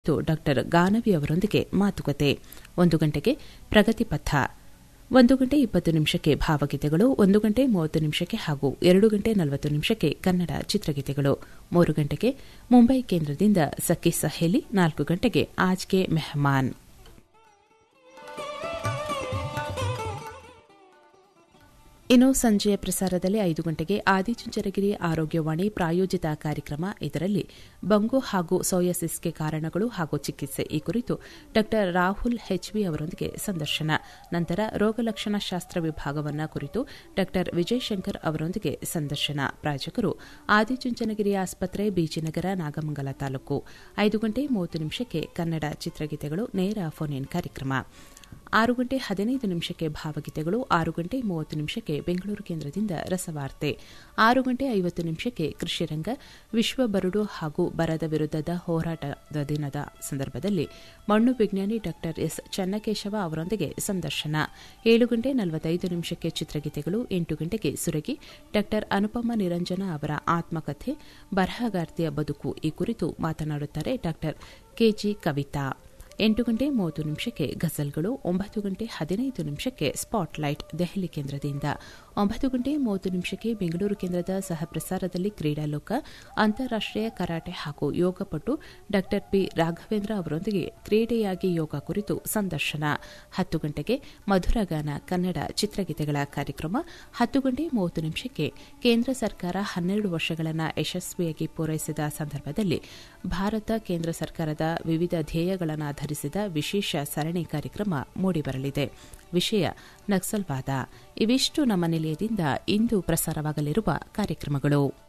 ಕುರಿತು ಡಾ ಗಾನವಿ ಅವರೊಂದಿಗೆ ಮಾತುಕತೆ ಒಂದು ಗಂಟೆಗೆ ಪ್ರಗತಿ ಪಥ ಒಂದು ಗಂಟೆ ಇಪ್ಪತ್ತು ನಿಮಿಷಕ್ಕೆ ಭಾವಗೀತೆಗಳು ಒಂದು ಗಂಟೆ ಮೂವತ್ತು ನಿಮಿಷಕ್ಕೆ ಹಾಗೂ ಎರಡು ಗಂಟೆ ನಲವತ್ತು ನಿಮಿಷಕ್ಕೆ ಕನ್ನಡ ಚಿತ್ರಗೀತೆಗಳು ಮೂರು ಗಂಟೆಗೆ ಮುಂಬೈ ಕೇಂದ್ರದಿಂದ ಸಖಿ ಸಹೇಲಿ ನಾಲ್ಕು ಗಂಟೆಗೆ ಆಜ್ಗೆ ಮೆಹಮಾನ್ ಇನ್ನು ಸಂಜೆಯ ಪ್ರಸಾರದಲ್ಲಿ ಐದು ಗಂಟೆಗೆ ಆದಿಚುಂಚನಗಿರಿ ಆರೋಗ್ಯವಾಣಿ ಪ್ರಾಯೋಜಿತ ಕಾರ್ಯಕ್ರಮ ಇದರಲ್ಲಿ ಬಂಗು ಹಾಗೂ ಸೋಯಸಿಸ್ಗೆ ಕಾರಣಗಳು ಹಾಗೂ ಚಿಕಿತ್ಸೆ ಈ ಕುರಿತು ಡಾ ರಾಹುಲ್ ಹೆಚ್ವಿ ಅವರೊಂದಿಗೆ ಸಂದರ್ಶನ ನಂತರ ರೋಗಲಕ್ಷಣ ಶಾಸ್ತ್ರ ವಿಭಾಗವನ್ನ ಕುರಿತು ಡಾ ವಿಜಯಶಂಕರ್ ಅವರೊಂದಿಗೆ ಸಂದರ್ಶನ ಪ್ರಾಯೋಜಕರು ಆದಿಚುಂಚನಗಿರಿ ಆಸ್ಪತ್ರೆ ಬೀಜಿನಗರ ನಾಗಮಂಗಲ ತಾಲೂಕು ಐದು ಗಂಟೆ ಮೂವತ್ತು ನಿಮಿಷಕ್ಕೆ ಕನ್ನಡ ಚಿತ್ರಗೀತೆಗಳು ನೇರ ಫೋನ್ ಇನ್ ಕಾರ್ಯಕ್ರಮ ಆರು ಗಂಟೆ ಹದಿನೈದು ನಿಮಿಷಕ್ಕೆ ಭಾವಗೀತೆಗಳು ಆರು ಗಂಟೆ ಮೂವತ್ತು ನಿಮಿಷಕ್ಕೆ ಬೆಂಗಳೂರು ಕೇಂದ್ರದಿಂದ ರಸವಾರ್ತೆ ಆರು ಗಂಟೆ ಐವತ್ತು ನಿಮಿಷಕ್ಕೆ ಕೃಷಿರಂಗ ವಿಶ್ವ ಬರಡು ಹಾಗೂ ಬರದ ವಿರುದ್ಧದ ಹೋರಾಟದ ದಿನದ ಸಂದರ್ಭದಲ್ಲಿ ಮಣ್ಣು ವಿಜ್ಞಾನಿ ಡಾ ಎಸ್ ಚನ್ನಕೇಶವ ಅವರೊಂದಿಗೆ ಸಂದರ್ಶನ ಏಳು ಗಂಟೆ ನಲವತ್ತೈದು ನಿಮಿಷಕ್ಕೆ ಚಿತ್ರಗೀತೆಗಳು ಎಂಟು ಗಂಟೆಗೆ ಸುರಗಿ ಡಾ ಅನುಪಮ ನಿರಂಜನ ಅವರ ಆತ್ಮಕಥೆ ಬರಹಗಾರ್ತಿಯ ಬದುಕು ಈ ಕುರಿತು ಮಾತನಾಡುತ್ತಾರೆ ಡಾ ಕೆಜಿ ಕವಿತಾ ಎಂಟು ಗಂಟೆ ಮೂವತ್ತು ನಿಮಿಷಕ್ಕೆ ಗಜಲ್ಗಳು ಒಂಬತ್ತು ಗಂಟೆ ಹದಿನೈದು ನಿಮಿಷಕ್ಕೆ ಸ್ಪಾಟ್ಲೈಟ್ ದೆಹಲಿ ಕೇಂದ್ರದಿಂದ ಒಂಬತ್ತು ಗಂಟೆ ಮೂವತ್ತು ನಿಮಿಷಕ್ಕೆ ಬೆಂಗಳೂರು ಕೇಂದ್ರದ ಸಹ ಪ್ರಸಾರದಲ್ಲಿ ಕ್ರೀಡಾಲೋಕ ಅಂತಾರಾಷ್ಟೀಯ ಕರಾಟೆ ಹಾಗೂ ಯೋಗ ಪಟು ಡಾ ಪಿ ರಾಘವೇಂದ್ರ ಅವರೊಂದಿಗೆ ಕ್ರೀಡೆಯಾಗಿ ಯೋಗ ಕುರಿತು ಸಂದರ್ಶನ ಹತ್ತು ಗಂಟೆಗೆ ಮಧುರಗಾನ ಕನ್ನಡ ಚಿತ್ರಗೀತೆಗಳ ಕಾರ್ಯಕ್ರಮ ಹತ್ತು ಗಂಟೆ ಮೂವತ್ತು ನಿಮಿಷಕ್ಕೆ ಕೇಂದ್ರ ಸರ್ಕಾರ ಹನ್ನೆರಡು ವರ್ಷಗಳನ್ನು ಯಶಸ್ವಿಯಾಗಿ ಪೂರೈಸಿದ ಸಂದರ್ಭದಲ್ಲಿ ಭಾರತ ಕೇಂದ್ರ ಸರ್ಕಾರದ ವಿವಿಧ ಧ್ಯೇಯಗಳನ್ನು ಆಧರಿಸಿದ ವಿಶೇಷ ಸರಣಿ ಕಾರ್ಯಕ್ರಮ ಮೂಡಿಬರಲಿದೆ ವಿಷಯ ನಕ್ಸಲ್ವಾದ ಇವಿಷ್ಟು ನಮ್ಮ ನಿಲಯದಿಂದ ಇಂದು ಪ್ರಸಾರವಾಗಲಿರುವ ಕಾರ್ಯಕ್ರಮಗಳು